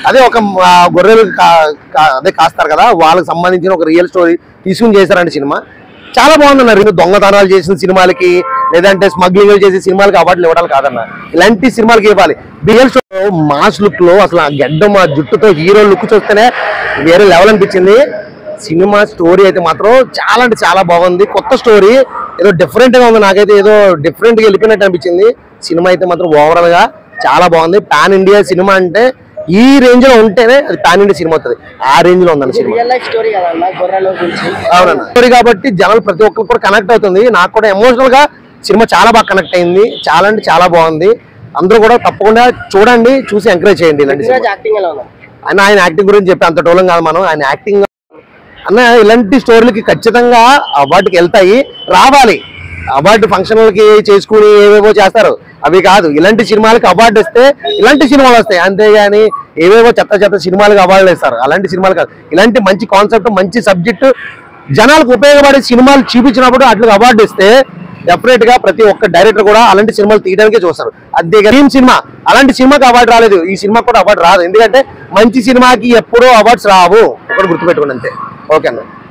అదే ఒక ఆ, గొర్రెలు కా- కా- అదే కాస్తారు కదా వాళ్ళకి సంబంధించిన ఒక రియల్ స్టోరీ తీసుకుని చేశారండి సినిమా చాలా బాగుందన్నారు ఇది దొంగతనాలు చేసిన సినిమాలకి లేదంటే స్మగ్లింగ్ చేసే సినిమాలకి అవార్డులు ఇవ్వడాలు కాదన్న ఇలాంటి సినిమాలకి ఇవ్వాలి రియల్ స్టో మాస్ లుక్ లో అసలు ఆ గడ్డం ఆ జుట్టుతో హీరో లుక్ చూస్తేనే వేరే లెవెల్ అనిపించింది సినిమా స్టోరీ అయితే మాత్రం చాలా అంటే చాలా బాగుంది కొత్త స్టోరీ ఏదో డిఫరెంట్ గా ఉంది నాకైతే ఏదో డిఫరెంట్ గా వెళ్ళిపోయినట్టు అనిపించింది సినిమా అయితే మాత్రం ఓవరాల్ గా చాలా బాగుంది పాన్ ఇండియా సినిమా అంటే ఈ రేంజ్ లో ఉంటేనే అది పాన్ ఇండియా సినిమా అవుతుంది ఆ రేంజ్ లో ఉందండి సినిమా రియల్ లైఫ్ స్టోరీ కదన్న గొర్రెల గురించి అవునన్న స్టోరీ కాబట్టి జనాలు ప్రతి ఒక్కరు కూడా కనెక్ట్ అవుతుంది నాకు కూడా ఎమోషనల్ గా సినిమా చాలా బాగా కనెక్ట్ అయింది చాలా అంటే చాలా బాగుంది అందరూ కూడా తప్పకుండా చూడండి చూసి ఎంకరేజ్ చేయండి ఇలాంటి సినిమా. పృథ్వీరాజ్ యాక్టింగ్ ఎలా ఉంది అన్న ఆయన యాక్టింగ్ గురించి చెప్పి అంత టోలం కాదు మనం ఆయన యాక్టింగ్ అన్న ఇలాంటి స్టోరీలకి ఖచ్చితంగా అవార్డుకి వెళ్తాయి రావాలి అవార్డు ఫంక్షన్లకి చేసుకుని ఏవేవో చేస్తారు అవి కాదు ఇలాంటి సినిమాలకి అవార్డు వస్తే ఇలాంటి సినిమాలు వస్తాయి అంతేగాని ఏవేవో చెత్త చెత్త సినిమాలకు అవార్డులు ఇస్తారు అలాంటి సినిమాలు కాదు ఇలాంటి మంచి కాన్సెప్ట్ మంచి సబ్జెక్టు జనాలకు ఉపయోగపడే సినిమాలు చూపించినప్పుడు అట్లా అవార్డు ఇస్తే డెఫినెట్ గా ప్రతి ఒక్క డైరెక్టర్ కూడా అలాంటి సినిమాలు తీయడానికే చూస్తారు అంతేగా డ్రీమ్ సినిమా అలాంటి సినిమాకి అవార్డు రాలేదు ఈ సినిమాకి కూడా అవార్డు రాదు ఎందుకంటే మంచి సినిమాకి ఎప్పుడూ అవార్డ్స్ రావు ఒకటి గుర్తుపెట్టుకోండి అంతే ఓకే అన్న